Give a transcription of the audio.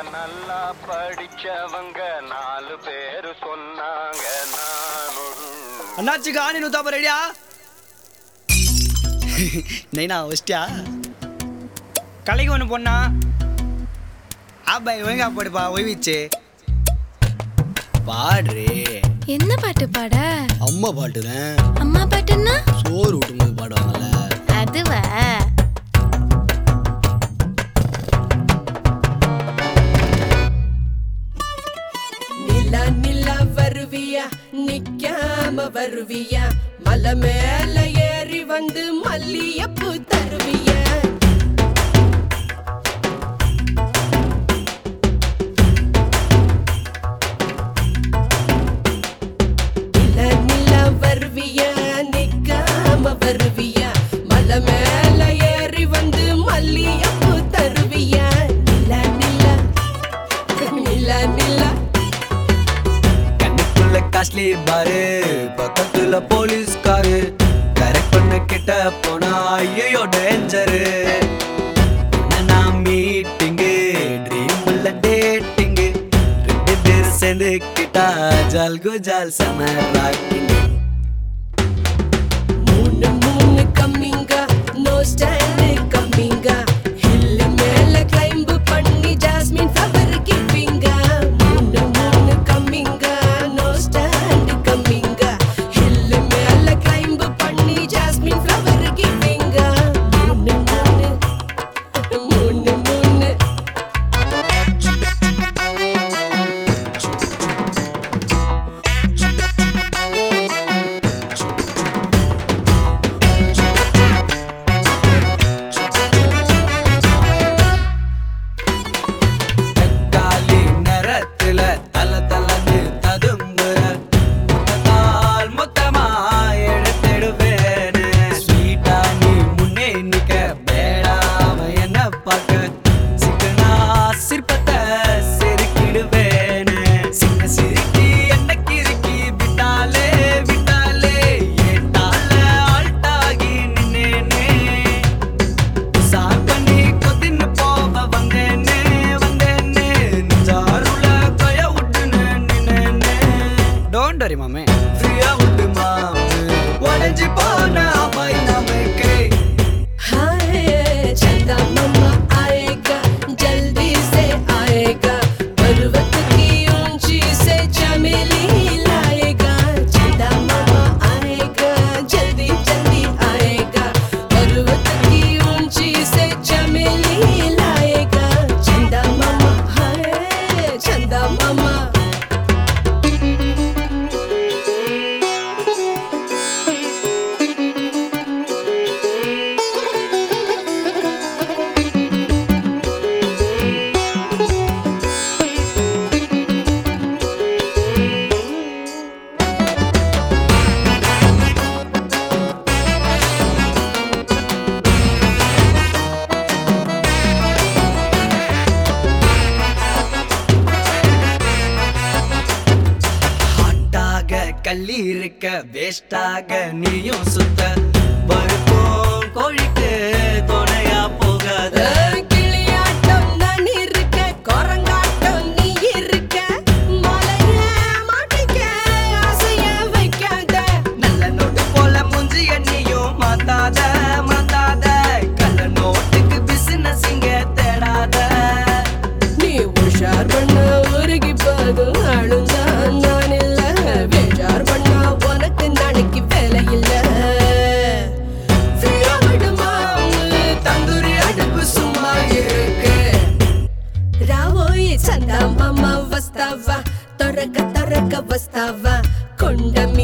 நல்லா படிச்சவங்க நாலு பேரு சொன்னாங்க நான் ஒரு அண்ணாச்சி காணி நூத்தாப்ப ரெடியா நைனா வச்சிட்டியா கலைக்கு ஒன்று பொண்ணா ஆபாய் ஒழுங்கா பாடுப்பா ஒய்விச்சு பாடுறே என்ன பாட்டு பாட அம்மா பாட்டுதான் அம்மா பாட்டுன்னா சோறு ஊட்டும்போது பாடுவாங்கல்ல அதுவா நிலா நிலா வருவியா நிக்காம வருவியா மலை மேல ஏறி வந்து மல்லியப்பூ தருவியா நிலா நிலா வருவியா நிக்காம வருவியா மலை மேல ஏறி வந்து மல்லியப்பூ தருவியா நிலா நிலா நிலா நிலா கண்ணுக்குள்ள காஸ்ட்லி பாரு பக்கத்துல போலீஸ்காரு கரெக்ட் பண்ண கிட்ட போனா ஐயோ டேஞ்சரு நான் மீட்டிங்கு ட்ரீம் உள்ள டேட்டிங்கு ரெண்டு பேரும் சேர்ந்து கிட்டா ஜால் குஜால் சம ராக்கிங் மூணு மூணு கம்மிங்க நோ ஸ்டாண்ட் கம்மிங்க ஹில் மேல கிளைம்ப் பண்ணி ஜாஸ்மின் ஃப்ளவர் கிவிங்க மூணு மூணு கம்மிங்க நோ ஸ்டாண்ட் கம்மிங்க ஹில் மேல கிளைம்ப் பண்ணி ஜாஸ்மின் ஃப்ளவர் கிவிங்க மூணு மூணு மூணு மூணு தக்காளி நிறத்துல தல தலன்னு ததும்புற மொத்தத்தால் மொத்தமா எடுத்திடுவேன்னு ஸ்வீட்டா நீ முன்னே நிக்க பேடாம என்ன பார்க்க சிக்கனா சிற்பத்தை செருக்கிடுவேன்னு சின்ன சிரிக்கி என்ன கிறுக்கி விட்டாலே விட்டாலே ஏட்டால ஆல்ட்டாகி நின்னேனே சார் பண்ணி கொத்தின்னு போக வந்தேனே வந்தேனே நெஞ்சாருல கைய விட்டுன்னு நின்னேனே டோன்ட் வரி மாமே ஃப்ரீயா விட்டு மாமே உடஞ்சி போன அம்மாய் நமக்கே हाय चंदा मम्मा आएगा जल्दी से आएगा पर्वत की ऊंची से चमेली लाएगा चंदा मम्मा आएगा जल्दी जल्दी आएगा पर्वत की ऊंची से चमेली लाएगा चंदा मम्मा हाय चंदा मम्मा ஹாட்டாக கள்ளி இருக்க வேஸ்டாக நீயும் சுத்த பருப்போம் கோழிக்கு துணையா போகாத கிளியாட்டம் நான் இருக்க குரங்காட்டம் நீ இருக்க மலைய மாட்டிக்க அசைய வைக்காத நல்ல நோட்டு போல மூஞ்சி எண்ணியும் மாத்தாத மாத்தாத கள்ள நோட்டுக்கு பிசினஸ் இங்க தேடாத நீ உஷார் பண்ண உருகி போதும் ஆளுந்தான் நான் இல்ல வேஜார் பண்ணா உனக்கு நாளைக்கு வேலை இல்ல ஃப்ரீயா விடுமா தந்தூரி அடுப்பு சும்மா இருக்கு రావోయి చందా మామ వస్తావా త్వరగా త్వరగా వస్తావా కొండ